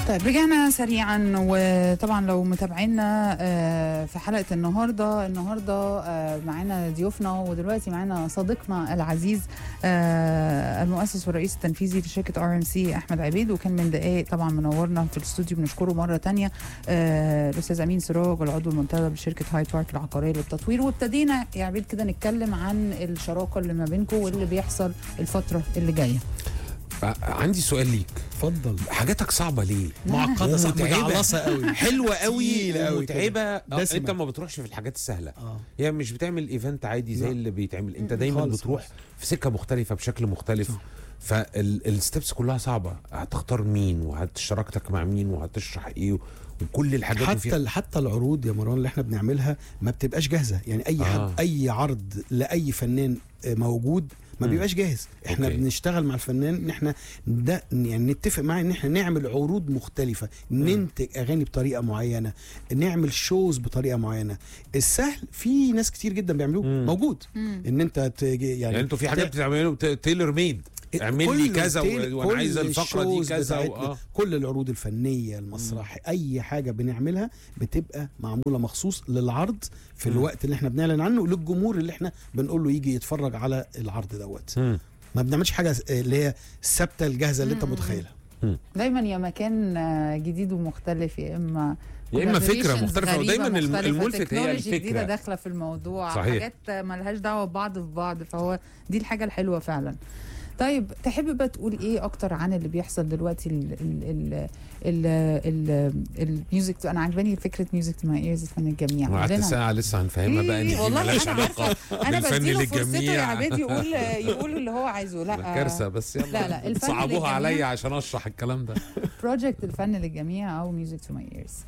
طيب رجعنا سريعا وطبعا لو متابعينا آه، في حلقه النهارده النهارده آه، معانا ضيوفنا ودلوقتي معانا صديقنا العزيز آه، المؤسس والرئيس التنفيذي لشركه ار ام سي احمد عبيد وكان من دقائق طبعا منورنا في الاستوديو بنشكره مره تانية آه، الاستاذ امين سراج العضو المنتدب بشركه هاي بارك العقاريه للتطوير وابتدينا يا عبيد كده نتكلم عن الشراكه اللي ما بينكم واللي بيحصل الفتره اللي جايه عندي سؤال ليك اتفضل حاجاتك صعبه ليه معقده صح ومتعبة. مجعلصه قوي حلوه قوي تقيلة قوي ومتعبه آه، دسمة. انت ما بتروحش في الحاجات السهله اه هي مش بتعمل ايفنت عادي زي لا. اللي بيتعمل انت دايما خالص بتروح خالص. في سكه مختلفه بشكل مختلف صح. فالستبس كلها صعبه هتختار مين وهتشاركتك مع مين وهتشرح ايه وكل الحاجات حتى وفيها- ال- حتى العروض يا مروان اللي احنا بنعملها ما بتبقاش جاهزه يعني اي آه. حد اي عرض لاي فنان آه، موجود ما مم. بيبقاش جاهز احنا أوكي. بنشتغل مع الفنان ان احنا ده يعني نتفق معاه ان احنا نعمل عروض مختلفه ننتج اغاني بطريقه معينه نعمل شوز بطريقه معينه السهل في ناس كتير جدا بيعملوه مم. موجود ان انت تجي يعني, يعني انتوا في حاجات بتعملوا تيلر ميد اعمل كل لي كذا التيل- و- وانا كل عايز الفقره دي الشوز كذا بتاعتنا، و- اه كل العروض الفنيه المسرح اي حاجه بنعملها بتبقى معموله مخصوص للعرض في مم. الوقت اللي احنا بنعلن عنه للجمهور اللي احنا بنقول له يجي يتفرج على العرض دوت مم. ما بنعملش حاجه اللي هي الثابته الجاهزه اللي انت مم. متخيلها دايما يا مكان آه، جديد ومختلف يا اما يا اما فكره collaborations مختلفه غريبة ودايما الم- مختلفة، الملفت هي تكنولوجي جديده الفكره داخله في الموضوع صحيح. حاجات ملهاش دعوه ببعض في بعض فهو دي الحاجه الحلوه فعلا طيب تحب بقى تقول ايه اكتر عن اللي بيحصل دلوقتي ال ال ال ال ال الميوزك انا عجباني فكره ميوزك تو ماي ايرز فن الجميع وقعدت قول لنا. ساعه لسه هنفهمها بقى ان إيه، دي والله ملهاش أنا علاقه انا بالفن بديله فرصته للجميع. يا عباد يقول يقول اللي هو عايزه لا كارثه بس يلا لا، لا، الفن صعبوها للجميع. عليا عشان اشرح الكلام ده بروجكت الفن للجميع او ميوزك تو ماي ايرز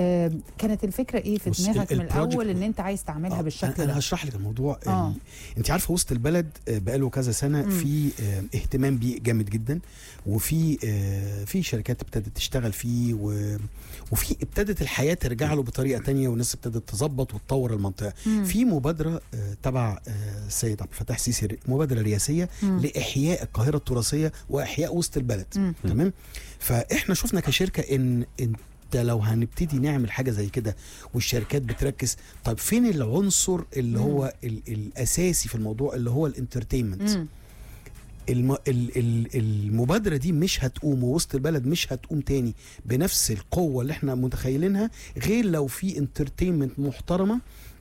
كانت الفكره ايه في بص، دماغك ال- من البروجكت- الاول ان انت عايز تعملها آه، بالشكل انا ده هشرح لك الموضوع آه. ال- انت عارفه وسط البلد آه، بقاله كذا سنه مم. في آه، اهتمام بيه جامد جدا وفي آه، في شركات ابتدت تشتغل فيه و- وفي ابتدت الحياه ترجع له بطريقه تانية والناس ابتدت تظبط وتطور المنطقه مم. في مبادره آه، تبع آه، السيد عبد الفتاح السيسي مبادره رئاسيه مم. لاحياء القاهره التراثيه واحياء وسط البلد مم. تمام فاحنا شفنا كشركه ان انت لو هنبتدي نعمل حاجه زي كده والشركات بتركز طب فين العنصر اللي مم. هو ال الاساسي في الموضوع اللي هو الانترتينمنت مم. الم ال ال المبادره دي مش هتقوم ووسط البلد مش هتقوم تاني بنفس القوه اللي احنا متخيلينها غير لو في انترتينمنت محترمه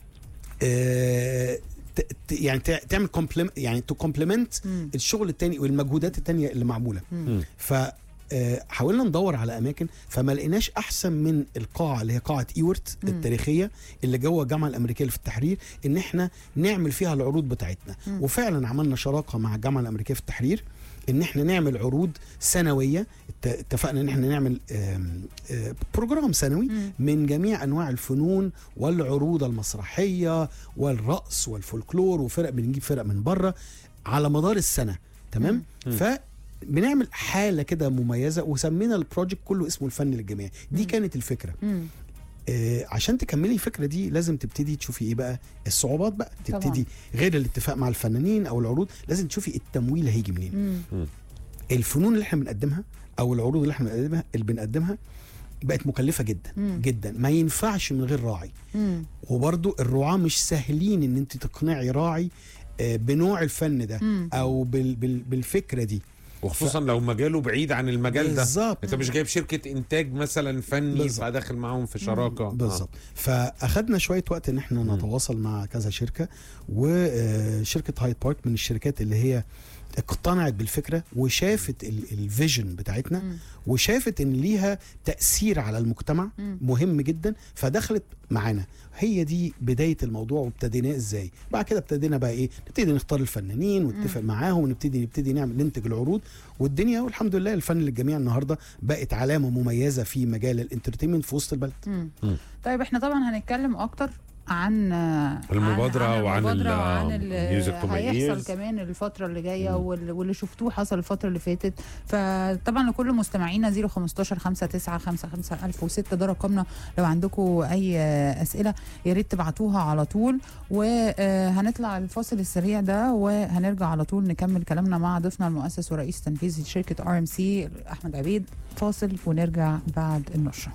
آه ت- ت- يعني تع- تعمل كومبلمنت يعني تو كومبلمنت مم. الشغل التاني والمجهودات التانية اللي معموله مم. ف آه، حاولنا ندور على اماكن فما لقيناش احسن من القاعه اللي هي قاعه ايورت مم. التاريخيه اللي جوه الجامعه الامريكيه اللي في التحرير ان احنا نعمل فيها العروض بتاعتنا مم. وفعلا عملنا شراكه مع الجامعه الامريكيه في التحرير ان احنا نعمل عروض سنويه ات- اتفقنا ان احنا نعمل آم، آه، بروجرام سنوي مم. من جميع انواع الفنون والعروض المسرحيه والرقص والفولكلور وفرق بنجيب فرق من بره على مدار السنه تمام مم. فبنعمل حاله كده مميزه وسمينا البروجكت كله اسمه الفن للجميع دي مم. كانت الفكره مم. آه عشان تكملي الفكره دي لازم تبتدي تشوفي ايه بقى الصعوبات بقى طبعاً. تبتدي غير الاتفاق مع الفنانين او العروض لازم تشوفي التمويل هيجي منين مم. الفنون اللي احنا بنقدمها او العروض اللي احنا بنقدمها اللي بنقدمها بقت مكلفه جدا مم. جدا ما ينفعش من غير راعي مم. وبرضو الرعاة مش سهلين ان انت تقنعي راعي آه، بنوع الفن ده مم. او بال بال بالفكره دي وخصوصا لو مجاله بعيد عن المجال ده بالظبط انت مش جايب شركه انتاج مثلا فني بالظبط. فداخل معاهم في شراكه بالظبط فاخدنا شويه وقت ان احنا مم. نتواصل مع كذا شركه وشركه هايد بارك من الشركات اللي هي اقتنعت بالفكره وشافت ال- الفيجن بتاعتنا مم. وشافت ان ليها تاثير على المجتمع مم. مهم جدا فدخلت معانا هي دي بدايه الموضوع وابتديناه ازاي بعد كده ابتدينا بقى ايه نبتدي نختار الفنانين ونتفق معاهم ونبتدي نبتدي نعمل ننتج العروض والدنيا والحمد لله الفن للجميع النهارده بقت علامه مميزه في مجال الانترتينمنت في وسط البلد مم. مم. طيب احنا طبعا هنتكلم اكتر عن المبادرة عن وعن المبادرة ال- وعن ال- Music to my هيحصل ears. كمان الفترة اللي جاية وال- واللي شفتوه حصل الفترة اللي فاتت فطبعا لكل مستمعينا 015 59 55 1006 ده رقمنا لو عندكم أي أسئلة يا ريت تبعتوها على طول وهنطلع الفاصل السريع ده وهنرجع على طول نكمل كلامنا مع ضيفنا المؤسس ورئيس تنفيذي شركة ار ام سي أحمد عبيد فاصل ونرجع بعد النشرة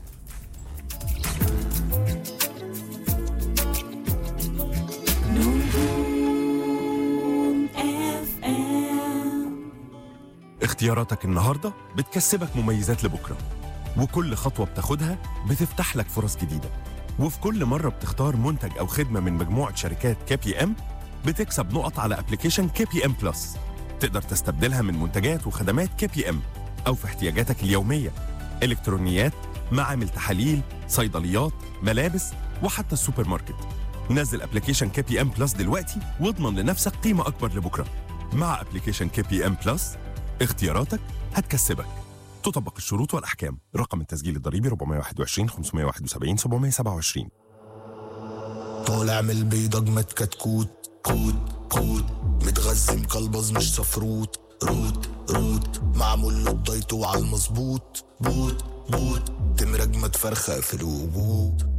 اختياراتك النهاردة بتكسبك مميزات لبكرة وكل خطوة بتاخدها بتفتح لك فرص جديدة وفي كل مرة بتختار منتج أو خدمة من مجموعة شركات كي بي ام بتكسب نقط على ابلكيشن كي بي ام بلس تقدر تستبدلها من منتجات وخدمات كي بي ام أو في احتياجاتك اليومية إلكترونيات معامل تحاليل صيدليات ملابس وحتى السوبر ماركت نزل ابلكيشن كي بي ام بلس دلوقتي واضمن لنفسك قيمة أكبر لبكرة مع ابلكيشن كي بي ام بلس اختياراتك هتكسبك تطبق الشروط والأحكام رقم التسجيل الضريبي 421 571 727 طالع من البيضة جمد كتكوت كوت كوت متغذي مكلبز مش صفروت روت روت معمول له الدايت وعلى المظبوط بوت بوت تمرة جمد فرخة في الوجود